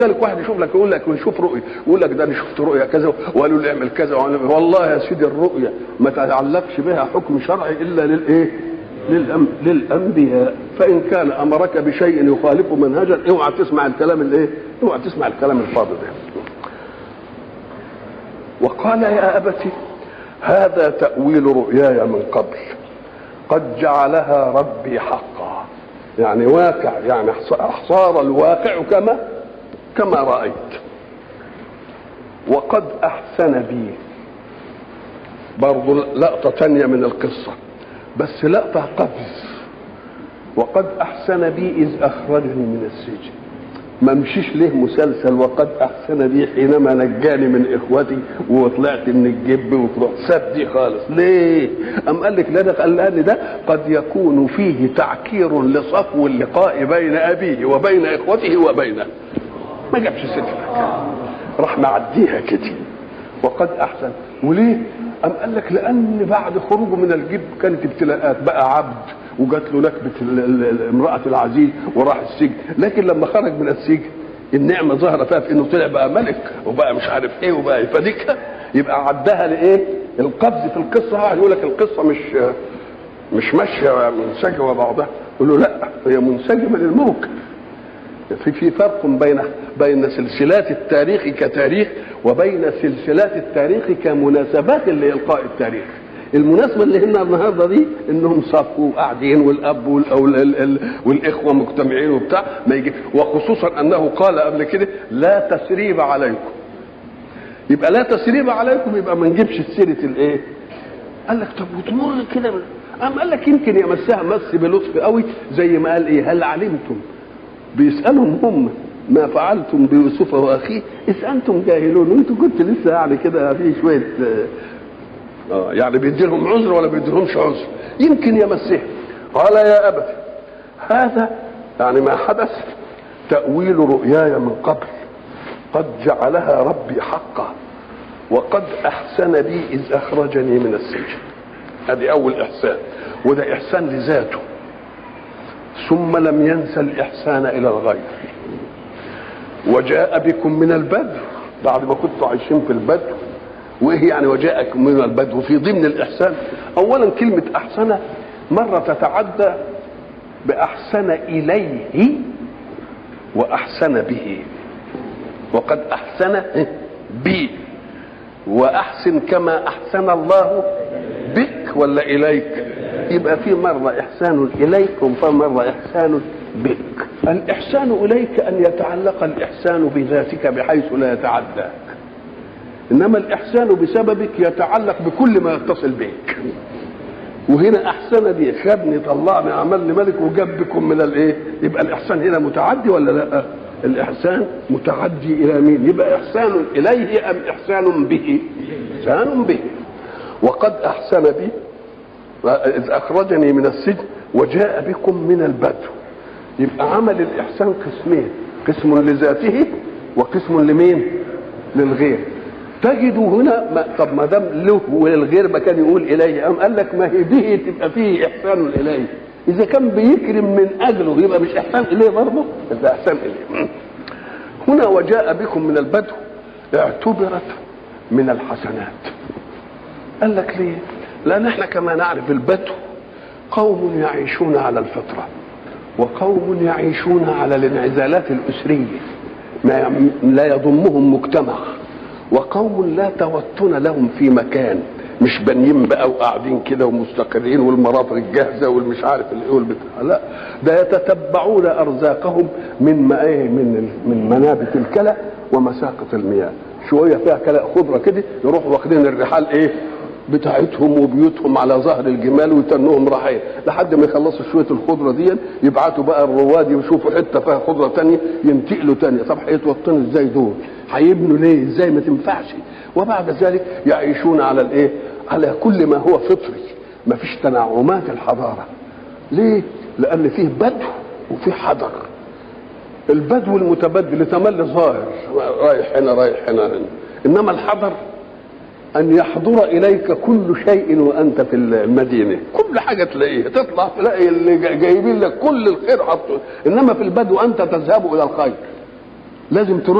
ذلك واحد يشوف لك يقول لك يشوف رؤيا يقول لك ده انا شفت رؤيا كذا وقالوا لي اعمل كذا وأنا- والله يا سيدي الرؤيا ما تعلقش بها حكم شرعي الا للايه؟ للأم... للانبياء فان كان امرك بشيء يخالف منهجا اوعى تسمع الكلام الايه؟ اوعى تسمع الكلام الفاضي ده. وقال يا ابت هذا تاويل رؤياي من قبل قد جعلها ربي حقا يعني واقع يعني صار الواقع كما كما رأيت وقد أحسن بي برضو لقطة تانية من القصة بس لقطة قفز وقد أحسن بي إذ أخرجني من السجن ما مشيش ليه مسلسل وقد أحسن بي حينما نجاني من إخوتي وطلعت من الجب وتروح ساب دي خالص ليه أم قال لك لا ده قال لأن ده قد يكون فيه تعكير لصفو اللقاء بين أبيه وبين إخوته وبينه ما جابش سيره الحكايه راح معديها كده وقد احسن وليه؟ أم قال لك لأن بعد خروجه من الجب كانت ابتلاءات بقى عبد وجات له نكبة ال- ال- ال- امرأة العزيز وراح السجن لكن لما خرج من السجن النعمة ظهر فيها في انه طلع بقى ملك وبقى مش عارف ايه وبقى يفاديك يبقى عدها لايه؟ القفز في القصة واحد يقول لك القصة مش مش ماشية منسجمة بعضها يقول له لا هي منسجمة للموقف في في فرق بين بين سلسلات التاريخ كتاريخ وبين سلسلات التاريخ كمناسبات لإلقاء التاريخ المناسبة اللي هنا النهاردة دي انهم صفوا وقاعدين والاب والأول والاخوة مجتمعين وبتاع ما يجي وخصوصا انه قال قبل كده لا تسريب عليكم يبقى لا تسريب عليكم يبقى ما نجيبش سيرة الايه قال لك طب وتمر كده قام قال لك يمكن يمسها مس بلطف قوي زي ما قال ايه هل علمتم بيسالهم هم ما فعلتم بيوسف واخيه اذ انتم جاهلون وانتم كنت لسه يعني كده في شويه آه، آه يعني بيدي لهم عذر ولا بيدي لهمش عذر يمكن يمسها قال يا ابت هذا يعني ما حدث تاويل رؤياي من قبل قد جعلها ربي حقا وقد احسن بي اذ اخرجني من السجن ادي اول احسان وده احسان لذاته ثم لم ينسى الإحسان إلى الغير وجاء بكم من البدو بعد ما كنتوا عايشين في البدو وإيه يعني وجاءكم من البدو في ضمن الإحسان أولا كلمة أحسن مرة تتعدى بأحسن إليه وأحسن به وقد أحسن بي وأحسن كما أحسن الله بك ولا إليك يبقى في مرة إحسان إليك وفي مرة إحسان بك الإحسان إليك أن يتعلق الإحسان بذاتك بحيث لا يتعداك إنما الإحسان بسببك يتعلق بكل ما يتصل بك وهنا أحسن دي خدني طلعني عملني ملك وجاب بكم من الإيه يبقى الإحسان هنا متعدي ولا لا الإحسان متعدي إلى مين يبقى إحسان إليه أم إحسان به إحسان به وقد أحسن بي إذ أخرجني من السجن وجاء بكم من البدو يبقى عمل الإحسان قسمين قسم لذاته وقسم لمين؟ للغير تجدوا هنا ما طب ما دام له وللغير ما كان يقول إليه أم قال لك ما هي به تبقى فيه إحسان إليه إذا كان بيكرم من أجله يبقى مش إحسان إليه برضه يبقى إحسان إليه هنا وجاء بكم من البدو اعتبرت من الحسنات قال لك ليه؟ لأن احنا كما نعرف البدو قوم يعيشون على الفطرة وقوم يعيشون على الانعزالات الأسرية ما يعم- لا يضمهم مجتمع وقوم لا توطن لهم في مكان مش بانيين بقى وقاعدين كده ومستقرين والمرافق الجاهزه والمش عارف الايه والبتاع لا ده يتتبعون ارزاقهم من ما ايه من من منابت الكلى ومساقط المياه شويه فيها كلى خضره كده يروحوا واخدين الرحال ايه بتاعتهم وبيوتهم على ظهر الجمال ويتنوهم رايحين لحد ما يخلصوا شويه الخضره دي يبعتوا بقى الرواد يشوفوا حته فيها خضره تانية ينتقلوا تانية طب هيتوطنوا ازاي دول؟ هيبنوا ليه؟ ازاي ما تنفعش؟ وبعد ذلك يعيشون على الايه؟ على كل ما هو فطري ما فيش تنعمات الحضاره ليه؟ لان فيه بدو وفيه حضر البدو المتبدل يتملي ظاهر رايح هنا رايح هنا, هنا. انما الحضر ان يحضر اليك كل شيء وانت في المدينه كل حاجه تلاقيها تطلع تلاقي اللي جا- جايبين لك كل الخير حطه انما في البدو انت تذهب الى الخير لازم تروح